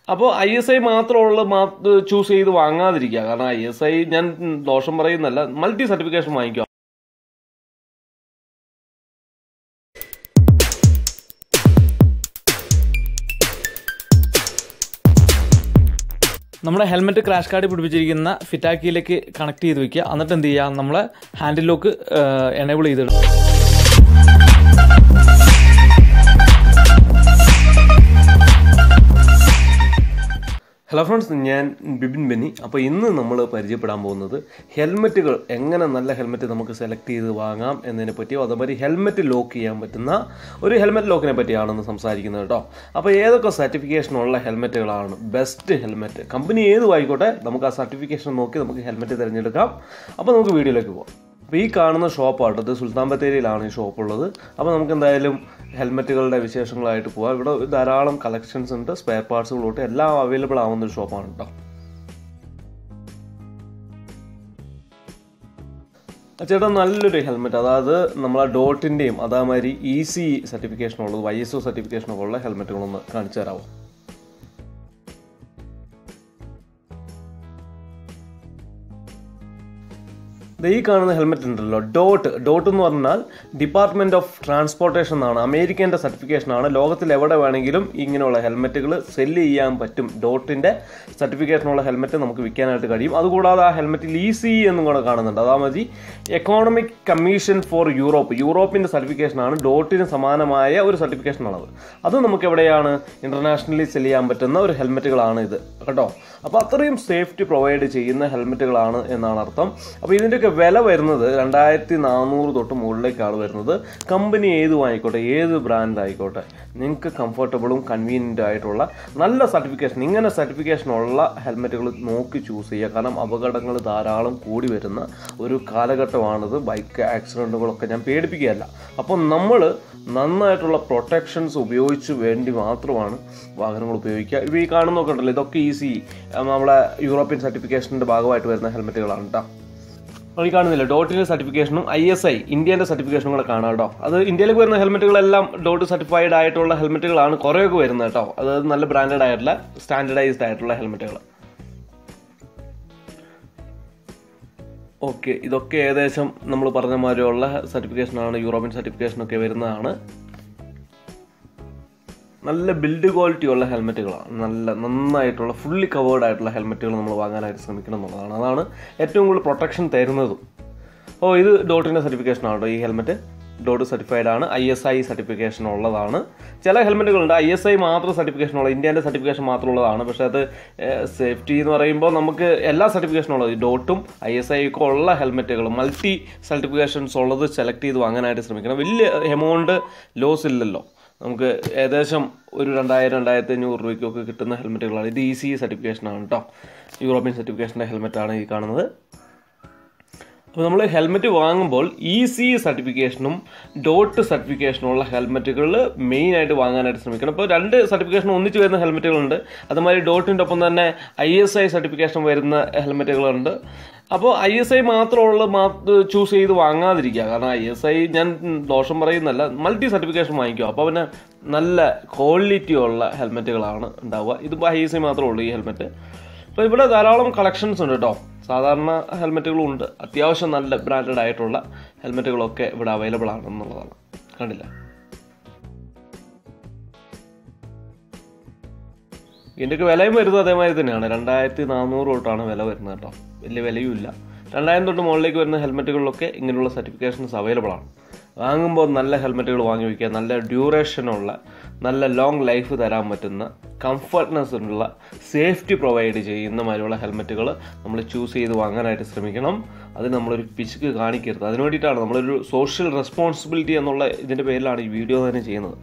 അപ്പോൾ I S I മാത്രമുള്ള choose ചെയ്ത് വാങ്ങാതിരിക്കുക കാരണം ഐ എസ് ഐ ഞാൻ ദോഷം പറയുന്നല്ല മൾട്ടി സർട്ടിഫിക്കേഷൻ വാങ്ങിക്കുക നമ്മുടെ ഹെൽമെറ്റ് ക്രാഷ് കാർഡ് പിടിപ്പിച്ചിരിക്കുന്ന ഫിറ്റാക്കിയിലേക്ക് കണക്ട് ചെയ്ത് വെക്കുക എന്നിട്ട് എന്ത് ചെയ്യുക നമ്മളെ ഹാൻഡിൽ ലോക്ക് എനേബിൾ ചെയ്തിടും ഹലോ ഫ്രണ്ട്സ് ഞാൻ ബിബിൻ ബെന്നി അപ്പോൾ ഇന്ന് നമ്മൾ പരിചയപ്പെടാൻ പോകുന്നത് ഹെൽമെറ്റുകൾ എങ്ങനെ നല്ല ഹെൽമെറ്റ് നമുക്ക് സെലക്ട് ചെയ്ത് വാങ്ങാം എന്നതിനെ പറ്റിയോ അതുമാതിരി ഹെൽമെറ്റ് ലോക്ക് ചെയ്യാൻ പറ്റുന്ന ഒരു ഹെൽമെറ്റ് ലോക്കിനെ പറ്റിയാണെന്ന് സംസാരിക്കുന്നത് കേട്ടോ അപ്പോൾ ഏതൊക്കെ സർട്ടിഫിക്കേഷനുള്ള ഹെൽമെറ്റുകളാണ് ബെസ്റ്റ് ഹെൽമെറ്റ് കമ്പനി ഏതും ആയിക്കോട്ടെ നമുക്ക് ആ സർട്ടിഫിക്കേഷൻ നോക്കി നമുക്ക് ഹെൽമെറ്റ് തിരഞ്ഞെടുക്കാം അപ്പോൾ നമുക്ക് വീഡിയോയിലേക്ക് പോകാം അപ്പോൾ ഈ കാണുന്ന ഷോപ്പാണ് ഇത് സുൽത്താൻ ബത്തേരിയിലാണ് ഈ ഷോപ്പ് ഉള്ളത് അപ്പോൾ നമുക്ക് എന്തായാലും ഹെൽമെറ്റുകളുടെ വിശേഷങ്ങളായിട്ട് പോകാം ഇവിടെ ധാരാളം കളക്ഷൻസ് ഉണ്ട് സ്പെയർ പാർട്സുകൾ തൊട്ട് എല്ലാം അവൈലബിൾ ആവുന്ന ഒരു ഷോപ്പാണ് കേട്ടോ ചേട്ടാ നല്ലൊരു ഹെൽമെറ്റ് അതായത് നമ്മളെ ഡോട്ടിൻ്റെയും അതേമാതിരി ഇ സി സർട്ടിഫിക്കേഷനുള്ളത് വൈ എസ് ഒ സർട്ടിഫിക്കേഷനൊക്കെ ഉള്ള ഹെൽമെറ്റുകളൊന്ന് കാണിച്ചു തരാമോ ദേ ഈ കാണുന്ന ഹെൽമെറ്റ് ഉണ്ടല്ലോ ഡോട്ട് ഡോട്ട് എന്ന് പറഞ്ഞാൽ ഡിപ്പാർട്ട്മെന്റ് ഓഫ് ട്രാൻസ്പോർട്ടേഷൻ എന്നാണ് അമേരിക്കൻ്റെ സർട്ടിഫിക്കേഷനാണ് ലോകത്തിൽ എവിടെ വേണമെങ്കിലും ഇങ്ങനെയുള്ള ഹെൽമെറ്റുകൾ സെല്ല് ചെയ്യാൻ പറ്റും ഡോട്ടിൻ്റെ സർട്ടിഫിക്കേഷനുള്ള ഹെൽമെറ്റ് നമുക്ക് വിൽക്കാനായിട്ട് കഴിയും അതുകൂടാതെ ആ ഹെൽമെറ്റിൽ ഇ സി എന്നും കൂടെ കാണുന്നുണ്ട് അതാ മതി എക്കോണമിക് കമ്മീഷൻ ഫോർ യൂറോപ്പ് യൂറോപ്പിൻ്റെ സർട്ടിഫിക്കേഷനാണ് ഡോട്ടിന് സമാനമായ ഒരു സർട്ടിഫിക്കേഷനാണത് അത് നമുക്ക് എവിടെയാണ് ഇന്റർനാഷണലി സെല് ചെയ്യാൻ പറ്റുന്ന ഒരു ഹെൽമെറ്റുകളാണ് ഇത് കേട്ടോ അപ്പോൾ അത്രയും സേഫ്റ്റി പ്രൊവൈഡ് ചെയ്യുന്ന ഹെൽമെറ്റുകളാണ് എന്നാണ് അർത്ഥം അപ്പോൾ ഇതിൻ്റെയൊക്കെ വില വരുന്നത് രണ്ടായിരത്തി നാനൂറ് തൊട്ട് മുകളിലേക്കാണ് വരുന്നത് കമ്പനി ഏതും ആയിക്കോട്ടെ ഏത് ബ്രാൻഡ് ആയിക്കോട്ടെ നിങ്ങൾക്ക് കംഫർട്ടബിളും കൺവീനിയൻ്റ് ആയിട്ടുള്ള നല്ല സർട്ടിഫിക്കേഷൻ ഇങ്ങനെ സർട്ടിഫിക്കേഷൻ ഉള്ള ഹെൽമെറ്റുകൾ നോക്കി ചൂസ് ചെയ്യുക കാരണം അപകടങ്ങൾ ധാരാളം കൂടി വരുന്ന ഒരു കാലഘട്ടമാണിത് ബൈക്ക് ആക്സിഡൻറ്റുകളൊക്കെ ഞാൻ പേടിപ്പിക്കുകയല്ല അപ്പോൾ നമ്മൾ നന്നായിട്ടുള്ള പ്രൊട്ടക്ഷൻസ് ഉപയോഗിച്ച് വേണ്ടി മാത്രമാണ് വാഹനങ്ങൾ ഉപയോഗിക്കുക ഇപ്പോൾ ഈ കാണുന്നൊക്കെ ഉണ്ടല്ലോ ഇതൊക്കെ ഈസി നമ്മളെ യൂറോപ്യൻ സർട്ടിഫിക്കേഷൻ്റെ ഭാഗമായിട്ട് വരുന്ന ഹെൽമെറ്റുകളാണ് കേട്ടോ ഈ കാണുന്നില്ല ഡോട്ടിൻ്റെ സർട്ടിഫിക്കേഷനും ഐ എസ് ഐ ഇന്ത്യൻ്റെ സർട്ടിഫിക്കേഷനും കൂടെ കാണാം കേട്ടോ അത് ഇന്ത്യയിലേക്ക് വരുന്ന ഹെൽമെറ്റുകളെല്ലാം ഡോട്ട് സർട്ടിഫൈഡ് ആയിട്ടുള്ള ഹെൽമെറ്റുകളാണ് കുറേയൊക്കെ വരുന്നത് കേട്ടോ അത് നല്ല ബ്രാൻഡഡ് ആയിട്ടുള്ള സ്റ്റാൻഡർഡൈസ്ഡ് ആയിട്ടുള്ള ഹെൽമെറ്റുകൾ ഓക്കെ ഇതൊക്കെ ഏകദേശം നമ്മൾ പറഞ്ഞ മാതിരിയുള്ള സർട്ടിഫിക്കേഷനാണ് യൂറോപ്യൻ സർട്ടിഫിക്കേഷനൊക്കെ വരുന്നതാണ് നല്ല ബിൽഡ് ക്വാളിറ്റി ഉള്ള ഹെൽമെറ്റുകളാണ് നല്ല നന്നായിട്ടുള്ള ഫുള്ളി കവേർഡ് ആയിട്ടുള്ള ഹെൽമെറ്റുകൾ നമ്മൾ വാങ്ങാനായിട്ട് ശ്രമിക്കണം എന്നുള്ളതാണ് അതാണ് ഏറ്റവും കൂടുതൽ പ്രൊട്ടക്ഷൻ തരുന്നതും ഓ ഇത് ഡോട്ടിൻ്റെ സർട്ടിഫിക്കേഷൻ ആണോ ഈ ഹെൽമെറ്റ് ഡോട്ട് സർട്ടിഫൈഡ് ആണ് ഐ എസ് ഐ സർട്ടിഫിക്കേഷൻ ഉള്ളതാണ് ചില ഹെൽമെറ്റുകളുണ്ട് ഐ എസ് ഐ മാത്രം സർട്ടിഫിക്കേഷൻ ഉള്ളത് ഇന്ത്യൻ്റെ സർട്ടിഫിക്കേഷൻ മാത്രം ഉള്ളതാണ് പക്ഷേ അത് സേഫ്റ്റി എന്ന് പറയുമ്പോൾ നമുക്ക് എല്ലാ സർട്ടിഫിക്കേഷനും ഉള്ളത് ഡോട്ടും ഐ എസ് ഐ ഒക്കെ ഉള്ള ഹെൽമെറ്റുകൾ മൾട്ടി സർട്ടിഫിക്കേഷൻസ് ഉള്ളത് സെലക്ട് ചെയ്ത് വാങ്ങാനായിട്ട് ശ്രമിക്കണം വലിയ എമൗണ്ട് ലോസ് ഇല്ലല്ലോ നമുക്ക് ഏകദേശം ഒരു രണ്ടായിരം രണ്ടായിരത്തി അഞ്ഞൂറ് രൂപയ്ക്കൊക്കെ കിട്ടുന്ന ഹെൽമെറ്റുകളാണ് ഇത് ഇ സി സർട്ടിഫിക്കേഷനാണ് കേട്ടോ യൂറോപ്യൻ സർട്ടിഫിക്കേഷൻ്റെ ഹെൽമെറ്റാണ് ഈ കാണുന്നത് അപ്പോൾ നമ്മൾ ഹെൽമെറ്റ് വാങ്ങുമ്പോൾ ഇ സി സർട്ടിഫിക്കേഷനും ഡോട്ട് സർട്ടിഫിക്കേഷനും ഉള്ള ഹെൽമെറ്റുകൾ മെയിനായിട്ട് വാങ്ങാനായിട്ട് ശ്രമിക്കണം ഇപ്പോൾ രണ്ട് സർട്ടിഫിക്കേഷൻ ഒന്നിച്ച് വരുന്ന ഹെൽമെറ്റുകളുണ്ട് അതുമാതിരി ഡോട്ടിൻ്റെ ഒപ്പം തന്നെ ഐ എസ് ഐ സർട്ടിഫിക്കേഷൻ വരുന്ന ഹെൽമെറ്റുകളുണ്ട് അപ്പോൾ ഐ എസ് ഐ മാത്രമുള്ള ചൂസ് ചെയ്ത് വാങ്ങാതിരിക്കുക കാരണം ഐ എസ് ഐ ഞാൻ ദോഷം പറയുന്നല്ല മൾട്ടി സർട്ടിഫിക്കേഷൻ വാങ്ങിക്കുക അപ്പോൾ പിന്നെ നല്ല ക്വാളിറ്റി ഉള്ള ഹെൽമെറ്റുകളാണ് ഉണ്ടാവുക ഇതിപ്പോൾ ഐ എസ് ഐ മാത്രമേ ഉള്ളൂ ഈ ഹെൽമെറ്റ് അപ്പോൾ ഇവിടെ ധാരാളം കളക്ഷൻസ് ഉണ്ട് കേട്ടോ സാധാരണ ഹെൽമെറ്റുകളും ഉണ്ട് അത്യാവശ്യം നല്ല ബ്രാൻഡഡ് ആയിട്ടുള്ള ഹെൽമെറ്റുകളൊക്കെ ഇവിടെ അവൈലബിൾ ആണ് എന്നുള്ളതാണ് കണ്ടില്ല ഇതിൻ്റെയൊക്കെ വിലയും വരുന്നത് അതേമാതിരി തന്നെയാണ് രണ്ടായിരത്തി നാനൂറ് തൊട്ടാണ് വില വരുന്നത് കേട്ടോ വലിയ വിലയും ഇല്ല രണ്ടായിരം തൊട്ട് മുകളിലേക്ക് വരുന്ന ഹെൽമെറ്റുകളിലൊക്കെ ഇങ്ങനെയുള്ള സർട്ടിഫിക്കേഷൻസ് അവൈലബിൾ ആണ് വാങ്ങുമ്പോൾ നല്ല ഹെൽമെറ്റുകൾ വാങ്ങി വയ്ക്കുക നല്ല ഡ്യൂറേഷനുള്ള നല്ല ലോങ് ലൈഫ് തരാൻ പറ്റുന്ന കംഫർട്ട്നെസ് ഉള്ള സേഫ്റ്റി പ്രൊവൈഡ് ചെയ്യുന്ന മാതിരിയുള്ള ഹെൽമെറ്റുകൾ നമ്മൾ ചൂസ് ചെയ്ത് വാങ്ങാനായിട്ട് ശ്രമിക്കണം അത് നമ്മളൊരു പിശുക്ക് കാണിക്കരുത് അതിന് വേണ്ടിയിട്ടാണ് നമ്മളൊരു സോഷ്യൽ റെസ്പോൺസിബിലിറ്റി എന്നുള്ള ഇതിൻ്റെ പേരിലാണ് ഈ വീഡിയോ തന്നെ ചെയ്യുന്നത്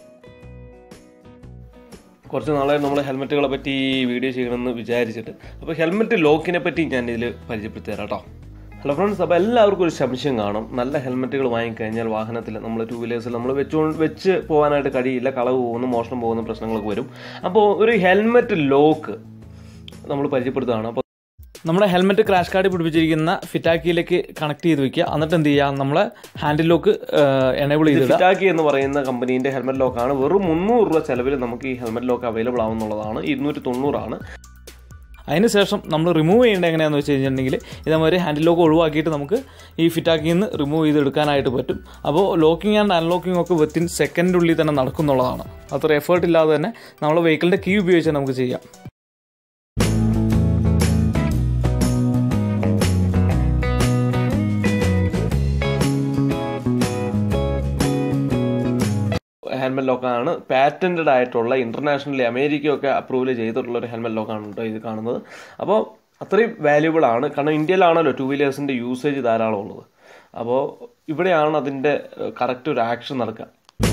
കുറച്ച് നാളെ നമ്മൾ ഹെൽമെറ്റുകളെ പറ്റി വീഡിയോ ചെയ്യണമെന്ന് വിചാരിച്ചിട്ട് അപ്പോൾ ഹെൽമെറ്റ് ലോക്കിനെ പറ്റി ഞാൻ ഇതിൽ പരിചയപ്പെടുത്തി തരാം കേട്ടോ ഹലോ ഫ്രണ്ട്സ് അപ്പോൾ എല്ലാവർക്കും ഒരു സംശയം കാണും നല്ല ഹെൽമെറ്റുകൾ വാങ്ങിക്കഴിഞ്ഞാൽ വാഹനത്തിൽ നമ്മൾ ടൂ വീലേഴ്സിൽ നമ്മൾ വെച്ചുകൊണ്ട് വെച്ച് പോകാനായിട്ട് കഴിയില്ല കളവ് പോകുന്നു മോഷണം പോകുന്ന പ്രശ്നങ്ങളൊക്കെ വരും അപ്പോൾ ഒരു ഹെൽമെറ്റ് ലോക്ക് നമ്മൾ പരിചയപ്പെടുത്തുകയാണ് അപ്പോൾ നമ്മുടെ ഹെൽമെറ്റ് ക്രാഷ് കാർഡ് പിടിപ്പിച്ചിരിക്കുന്ന ഫിറ്റാക്കിയിലേക്ക് കണക്ട് ചെയ്ത് വെക്കുക എന്നിട്ട് എന്ത് ചെയ്യുക നമ്മളെ ഹാൻഡിൽ ലോക്ക് എനേബിൾ ചെയ്തിടുക ഫിറ്റാക്കി എന്ന് പറയുന്ന കമ്പനീന്റെ ഹെൽമെറ്റ് ലോക്കാണ് വെറും മുന്നൂറ് രൂപ ചെലവിൽ നമുക്ക് ഈ ഹെൽമെറ്റ് ലോക്ക് അവൈലബിൾ ആവുന്നുള്ളതാണ് ഇരുന്നൂറ്റി തൊണ്ണൂറാണ് അതിനുശേഷം നമ്മൾ റിമൂവ് ചെയ്യേണ്ടത് എങ്ങനെയാണെന്ന് വെച്ച് കഴിഞ്ഞിട്ടുണ്ടെങ്കിൽ ഇതേമാതിരി ഹാൻഡിൽ ലോക്ക് ഒഴിവാക്കിയിട്ട് നമുക്ക് ഈ ഫിറ്റാക്കിയിൽ നിന്ന് റിമൂവ് ചെയ്തെടുക്കാനായിട്ട് പറ്റും അപ്പോൾ ലോക്കിംഗ് ആൻഡ് അൺലോക്കിംഗ് ഒക്കെ വിത്തിൻ സെക്കൻഡിനുള്ളിൽ തന്നെ നടക്കുന്നുള്ളതാണ് അത്ര എഫേർട്ട് ഇല്ലാതെ തന്നെ നമ്മൾ വെഹിക്കിളിൻ്റെ കീ ഉപയോഗിച്ച് നമുക്ക് ചെയ്യാം ഹെൽമെറ്റ് ലോക്കാണ് പാറ്റന്റഡ് ആയിട്ടുള്ള ഇന്റർനാഷണലി അമേരിക്കയൊക്കെ അപ്രൂവൽ ചെയ്തിട്ടുള്ള ഒരു ഹെൽമെറ്റ് ലോക്കാണ് കേട്ടോ ഇത് കാണുന്നത് അപ്പോൾ അത്രയും വാല്യുബിൾ ആണ് കാരണം ഇന്ത്യയിലാണല്ലോ ടു വീലേഴ്സിന്റെ യൂസേജ് ധാരാളം ഉള്ളത് അപ്പോൾ ഇവിടെയാണ് അതിന്റെ കറക്റ്റ് ഒരു ആക്ഷൻ നടക്കുക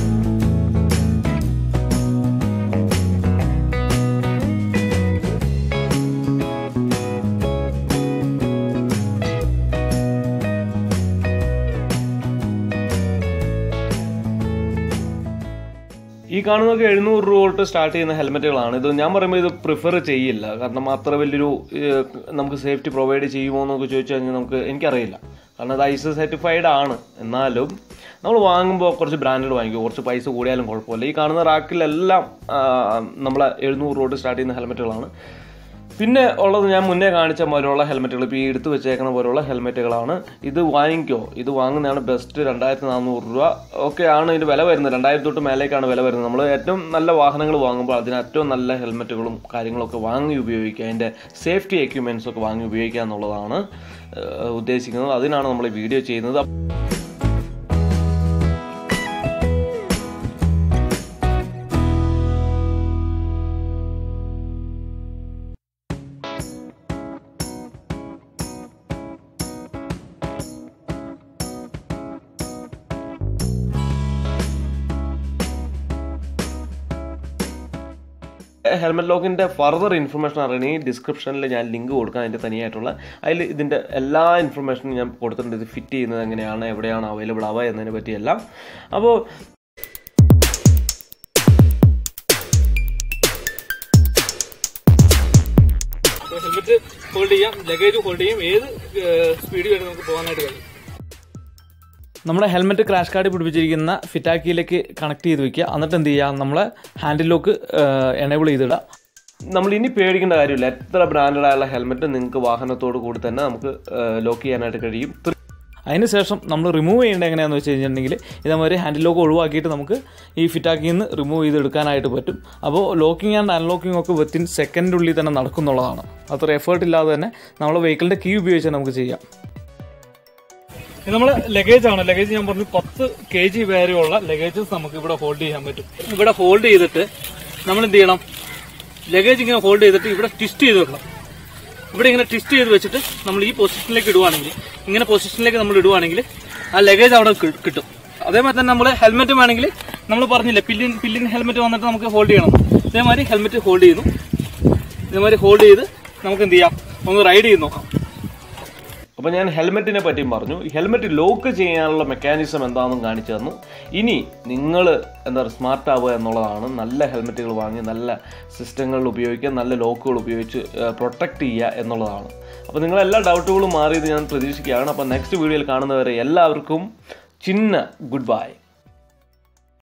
ഈ കാണുന്നതൊക്കെ എഴുന്നൂറ് രൂപ തൊട്ട് സ്റ്റാർട്ട് ചെയ്യുന്ന ഹെൽമെറ്റുകളാണ് ഇത് ഞാൻ പറയുമ്പോൾ ഇത് പ്രിഫർ ചെയ്യില്ല കാരണം അത്ര വലിയൊരു ഏഹ്, നമുക്ക് സേഫ്റ്റി പ്രൊവൈഡ് ചെയ്യുമോ എന്നൊക്കെ ചോദിച്ചു കഴിഞ്ഞാൽ നമുക്ക് എനിക്കറിയില്ല കാരണം അത് ഐസ് സർട്ടിഫൈഡ് ആണ് എന്നാലും നമ്മൾ വാങ്ങുമ്പോൾ കുറച്ച് ബ്രാൻഡഡ് വാങ്ങിക്കും കുറച്ച് പൈസ കൂടിയാലും കുഴപ്പമില്ല ഈ കാണുന്ന റാക്കിലെല്ലാം ആ, നമ്മളെ എഴുന്നൂറ് രൂപ തൊട്ട് സ്റ്റാർട്ട് ചെയ്യുന്ന ഹെൽമെറ്റുകളാണ് പിന്നെ ഉള്ളത് ഞാൻ മുന്നേ കാണിച്ച പോലെയുള്ള ഹെൽമെറ്റുകൾ ഇപ്പോൾ ഈ എടുത്തു വെച്ചേക്കുന്ന പോലെയുള്ള ഹെൽമെറ്റുകളാണ് ഇത് വാങ്ങിക്കോ ഇത് വാങ്ങുന്നതാണ് ബെസ്റ്റ് രണ്ടായിരത്തി നാനൂറ് രൂപ ഒക്കെയാണ് ഇതിൻ്റെ വില വരുന്നത് രണ്ടായിരത്തി തൊട്ട് മേലേക്കാണ് വില വരുന്നത് നമ്മൾ ഏറ്റവും നല്ല വാഹനങ്ങൾ വാങ്ങുമ്പോൾ അതിന് ഏറ്റവും നല്ല ഹെൽമെറ്റുകളും കാര്യങ്ങളൊക്കെ വാങ്ങി ഉപയോഗിക്കുക അതിൻ്റെ സേഫ്റ്റി എക്യുപ്മെൻറ്റ്സ് ഒക്കെ വാങ്ങി ഉപയോഗിക്കുക എന്നുള്ളതാണ് ഏഹ്, ഉദ്ദേശിക്കുന്നത് അതിനാണ് നമ്മൾ ഈ വീഡിയോ ചെയ്യുന്നത് ഹെൽമെറ്റ് ലോക്കിന്റെ ഫർദർ ഇൻഫർമേഷൻ അറിയണമെങ്കിൽ ഡിസ്ക്രിപ്ഷനിൽ ഞാൻ ലിങ്ക് കൊടുക്കാം അതിന്റെ തനിയായിട്ടുള്ള അതിൽ ഇതിന്റെ എല്ലാ ഇൻഫർമേഷനും ഞാൻ കൊടുത്തിട്ടുണ്ട് ഇത് ഫിറ്റ് ചെയ്യുന്നത് എങ്ങനെയാണ് എവിടെയാണ് അവൈലബിൾ ആവുക എന്നതിനെ പറ്റിയെല്ലാം അപ്പോൾ ഹെൽമെറ്റ് ഹോൾഡ് ചെയ്യാം ലഗേജ് ഹോൾഡ് ചെയ്യാം ഏത് സ്പീഡ് വരെ നമുക്ക് പോകാനായിട്ട് കഴിയും നമ്മുടെ ഹെൽമെറ്റ് ക്രാഷ് കാർഡ് പിടിപ്പിച്ചിരിക്കുന്ന ഫിറ്റാക്കിയിലേക്ക് കണക്ട് ചെയ്ത് വെക്കുക എന്നിട്ട് എന്ത് ചെയ്യുക നമ്മളെ ഹാൻഡിൽ ലോക്ക് എനേബിൾ ചെയ്തിടുക നമ്മൾ ഇനി പേടിക്കേണ്ട കാര്യമില്ല എത്ര ബ്രാൻഡഡ് ആയുള്ള ഹെൽമെറ്റ് നിങ്ങൾക്ക് വാഹനത്തോട് കൂടി തന്നെ നമുക്ക് ലോക്ക് ചെയ്യാനായിട്ട് കഴിയും അതിനുശേഷം നമ്മൾ റിമൂവ് ചെയ്യേണ്ടത് എങ്ങനെയാണെന്ന് വെച്ച് കഴിഞ്ഞിട്ടുണ്ടെങ്കിൽ ഇതേമാതിരി ഹാൻഡിൽ ലോക്ക് ഒഴിവാക്കിയിട്ട് നമുക്ക് ഈ ഫിറ്റാക്കിയിൽ നിന്ന് റിമൂവ് ചെയ്തെടുക്കാനായിട്ട് പറ്റും അപ്പോൾ ലോക്കിംഗ് ആൻഡ് അൺലോക്കിംഗ് ഒക്കെ വിത്തിൻ സെക്കൻഡിനുള്ളിൽ തന്നെ നടക്കുന്നുള്ളതാണ് അത്ര എഫേർട്ട് ഇല്ലാതെ തന്നെ നമ്മൾ വെഹിക്കിളിൻ്റെ കീ ഉപയോഗിച്ച് നമുക്ക് ചെയ്യാം ഇത് നമ്മൾ ലഗേജ് ആണ് ലഗേജ് ഞാൻ പറഞ്ഞു പത്ത് കെ ജി വരെയുള്ള ലഗേജസ് നമുക്ക് ഇവിടെ ഹോൾഡ് ചെയ്യാൻ പറ്റും ഇവിടെ ഹോൾഡ് ചെയ്തിട്ട് നമ്മൾ എന്ത് ചെയ്യണം ലഗേജ് ഇങ്ങനെ ഹോൾഡ് ചെയ്തിട്ട് ഇവിടെ ട്വിസ്റ്റ് ചെയ്ത് വെക്കണം ഇവിടെ ഇങ്ങനെ ട്വിസ്റ്റ് ചെയ്ത് വെച്ചിട്ട് നമ്മൾ ഈ പൊസിഷനിലേക്ക് ഇടുവാണെങ്കിൽ ഇങ്ങനെ പൊസിഷനിലേക്ക് നമ്മൾ ഇടുവാണെങ്കിൽ ആ ലഗേജ് അവിടെ കി- കിട്ടും അതേമാതിരി തന്നെ നമ്മൾ ഹെൽമെറ്റ് വേണമെങ്കിൽ നമ്മൾ പറഞ്ഞില്ലേ പില്ലിൻ പില്ലിൻ ഹെൽമെറ്റ് വന്നിട്ട് നമുക്ക് ഹോൾഡ് ചെയ്യണം ഇതേമാതിരി ഹെൽമെറ്റ് ഹോൾഡ് ചെയ്യുന്നു ഇതേമാതിരി ഹോൾഡ് ചെയ്ത് നമുക്ക് എന്ത് ചെയ്യാം ഒന്ന് റൈഡ് ചെയ്ത് നോക്കാം അപ്പോൾ ഞാൻ ഹെൽമെറ്റിനെ പറ്റിയും പറഞ്ഞു ഹെൽമെറ്റ് ലോക്ക് ചെയ്യാനുള്ള മെക്കാനിസം എന്താണെന്നും കാണിച്ചു തന്നു ഇനി നിങ്ങൾ എന്താ പറയുക സ്മാർട്ട് ആവുക എന്നുള്ളതാണ് നല്ല ഹെൽമെറ്റുകൾ വാങ്ങി നല്ല സിസ്റ്റങ്ങൾ ഉപയോഗിക്കുക നല്ല ലോക്കുകൾ ഉപയോഗിച്ച് പ്രൊട്ടക്റ്റ് ചെയ്യുക എന്നുള്ളതാണ് അപ്പോൾ നിങ്ങളെല്ലാ ഡൗട്ടുകളും മാറിയത് ഞാൻ പ്രതീക്ഷിക്കുകയാണ് അപ്പോൾ നെക്സ്റ്റ് വീഡിയോയിൽ കാണുന്നവരെ എല്ലാവർക്കും ചിന്ന ഗുഡ് ബൈ